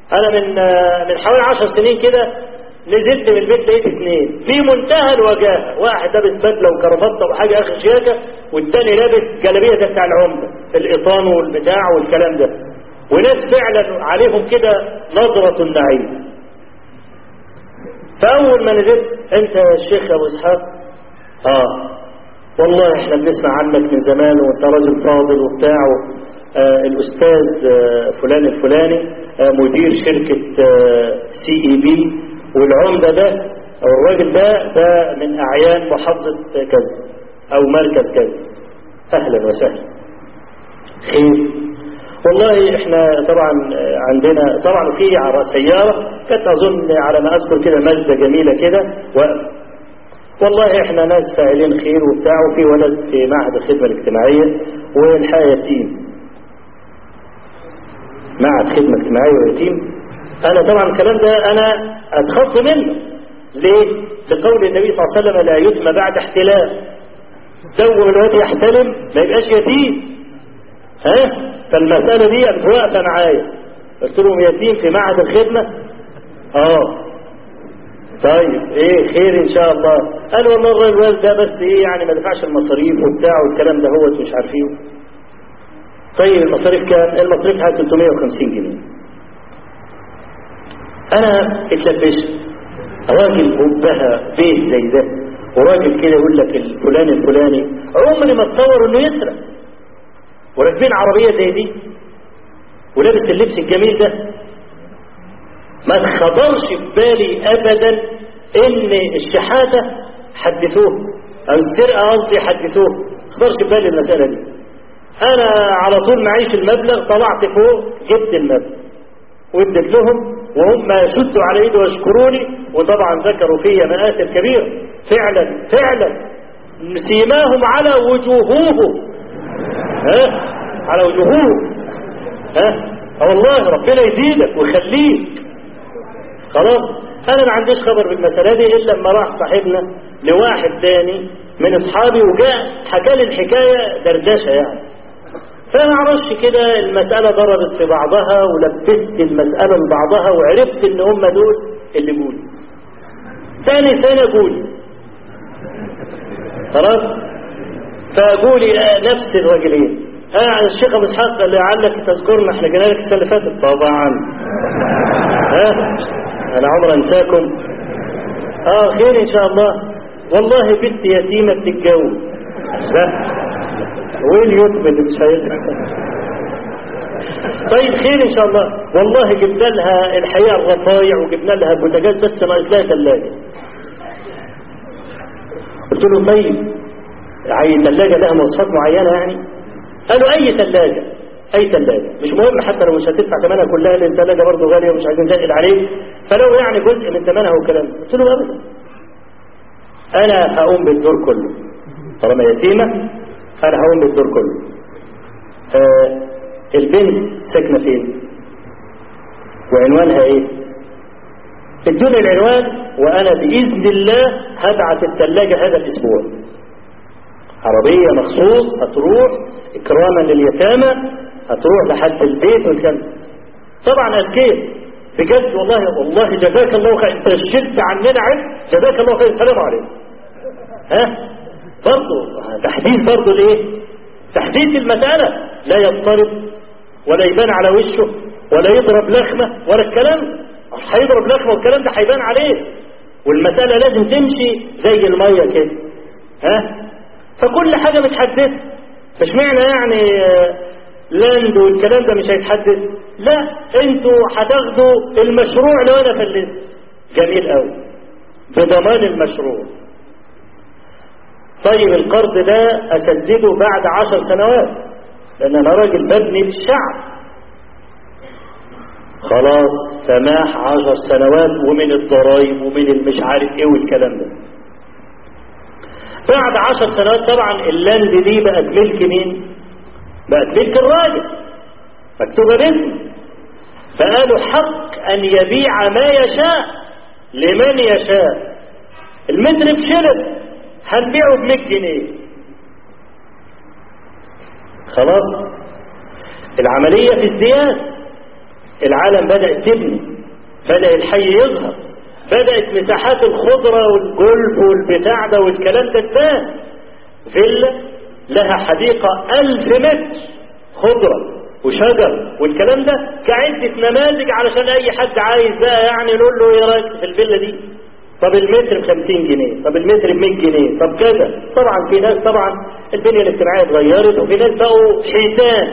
انا من من حوالي عشر سنين كده نزلت من البيت لقيت اثنين في منتهى الوجاهه واحد لابس بدله وكرافته وحاجه اخر شياكه والتاني لابس جلابيه ده بتاع العمده الايطان والبتاع والكلام ده وناس فعلا عليهم كده نظره النعيم فاول ما نزلت انت يا شيخ ابو اسحاق اه والله احنا بنسمع عنك من زمان وانت راجل فاضل وبتاع آه الاستاذ آه فلان الفلاني آه مدير شركه سي اي بي والعمدة ده أو الراجل ده ده من أعيان محافظة كذا أو مركز كذا أهلا وسهلا خير والله احنا طبعا عندنا طبعا في سيارة كانت أظن على ما أذكر كده مجدة جميلة كده والله احنا ناس فاعلين خير وبتاع وفي ولد في معهد الخدمة الاجتماعية والحياة يتيم معهد خدمة اجتماعية ويتيم أنا طبعا الكلام ده أنا أتخض منه ليه؟ لقول النبي صلى الله عليه وسلم لا يتم بعد احتلام زوج الواد يحتلم ما يبقاش يتيم ها؟ فالمسألة دي قامت واقفة معايا قلت لهم يتيم في معهد الخدمة اه طيب ايه خير ان شاء الله قال والله الوالد ده بس ايه يعني ما دفعش المصاريف وبتاع والكلام ده هو مش عارفين طيب المصاريف كام المصاريف حوالي 350 جنيه انا اتلبست راجل بها بيت زي ده وراجل كده يقول لك الفلان الفلاني عمري ما اتصور انه يسرق وراكبين عربيه زي دي ولابس اللبس الجميل ده ما خطرش في بالي ابدا ان الشحاته حدثوه او السرقه قصدي حدثوه ما خطرش في بالي المساله دي انا على طول معيش المبلغ طلعت فوق جبت المبلغ واديت لهم وهم شدوا على ايدي ويشكروني وطبعا ذكروا في مآثر كبيرة فعلا فعلا سيماهم على وجوههم ها على وجوههم ها والله ربنا يزيدك ويخليك خلاص انا ما عنديش خبر بالمسألة دي الا لما راح صاحبنا لواحد تاني من اصحابي وجاء حكى لي الحكاية دردشة يعني فما اعرفش كده المسألة ضربت في بعضها ولبست المسألة لبعضها وعرفت ان هم دول اللي قولي ثاني سنة قولي خلاص فقولي آه نفس الرجلين اه الشيخ ابو اسحاق لعلك تذكرنا احنا جينا لك السنه اللي فاتت طبعا ها انا عمر انساكم اه خير ان شاء الله والله بنت يتيمه بتتجوز لا وين يتم اللي مش هيدرك طيب خير ان شاء الله والله جبنا لها الحقيقه الرفايع وجبنا لها بوتاجاز بس ما لها ثلاجه قلت له طيب عايز ثلاجه لها مواصفات معينه يعني قالوا اي ثلاجه اي ثلاجه مش مهم حتى لو مش هتدفع ثمنها كلها لان الثلاجه برضه غاليه ومش عايزين نزقل عليك فلو يعني جزء من ثمنها والكلام قلت له ابدا انا هقوم بالدور كله طالما يتيمه انا هقوم بالدور كله آه البنت ساكنه فين وعنوانها ايه ادوني العنوان وانا باذن الله هبعت الثلاجه هذا الاسبوع عربيه مخصوص هتروح اكراما لليتامى هتروح لحد البيت والكلام طبعا اذكياء بجد والله والله جزاك الله خير انت شلت عننا عيب جزاك الله خير السلام عليكم ها برضه تحديث برضه الايه تحديث المسألة لا يضطرب ولا يبان على وشه ولا يضرب لخمة ولا الكلام هيضرب لخمة والكلام ده هيبان عليه والمسألة لازم تمشي زي المية كده ها فكل حاجة متحدثة مش معنى يعني لاند والكلام ده مش هيتحدث لا انتوا هتاخدوا المشروع لو انا فلست جميل قوي بضمان المشروع طيب القرض ده أسدده بعد عشر سنوات لأن أنا راجل ببني بالشعب خلاص سماح عشر سنوات ومن الضرايب ومن المش عارف ايه والكلام ده بعد عشر سنوات طبعا اللاند دي بقت ملك مين بقت ملك الراجل مكتوبة باسمه فقالوا حق أن يبيع ما يشاء لمن يشاء المتر بشلت هنبيعه ب 100 جنيه خلاص العملية في ازدياد العالم بدأ تبني بدأ الحي يظهر بدأت مساحات الخضرة والجولف والبتاع ده والكلام ده انتهى فيلا لها حديقة ألف متر خضرة وشجر والكلام ده كعدة نماذج علشان أي حد عايز بقى يعني نقول له إيه رأيك في الفيلا دي طب المتر ب 50 جنيه طب المتر ب 100 جنيه طب كذا طبعا في ناس طبعا البنية الاجتماعية اتغيرت وفي ناس بقوا حيتان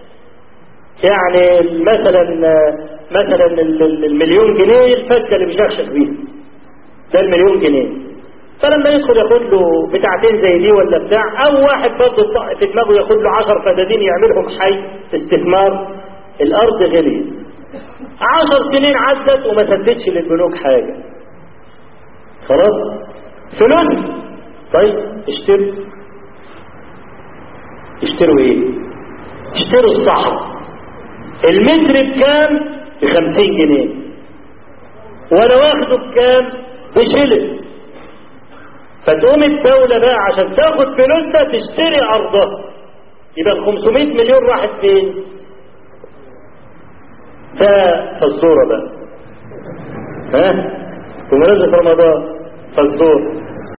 يعني مثلا مثلا المليون جنيه الفكه اللي بيشخشخ بيها ده المليون جنيه فلما يدخل ياخد له بتاعتين زي دي ولا بتاع او واحد برضه في دماغه ياخد له 10 فدادين يعملهم حي استثمار الارض غليت 10 سنين عدت وما سددش للبنوك حاجه خلاص فلوس طيب اشتروا اشتروا ايه اشتروا الصحراء المتر بكام بخمسين جنيه وانا واخده بكام بشلل فتقوم الدولة بقى عشان تاخد فلوسها تشتري ارضها يبقى ال 500 مليون راحت فين ده فالصورة بقى ها بمناسبة رمضان فالصورة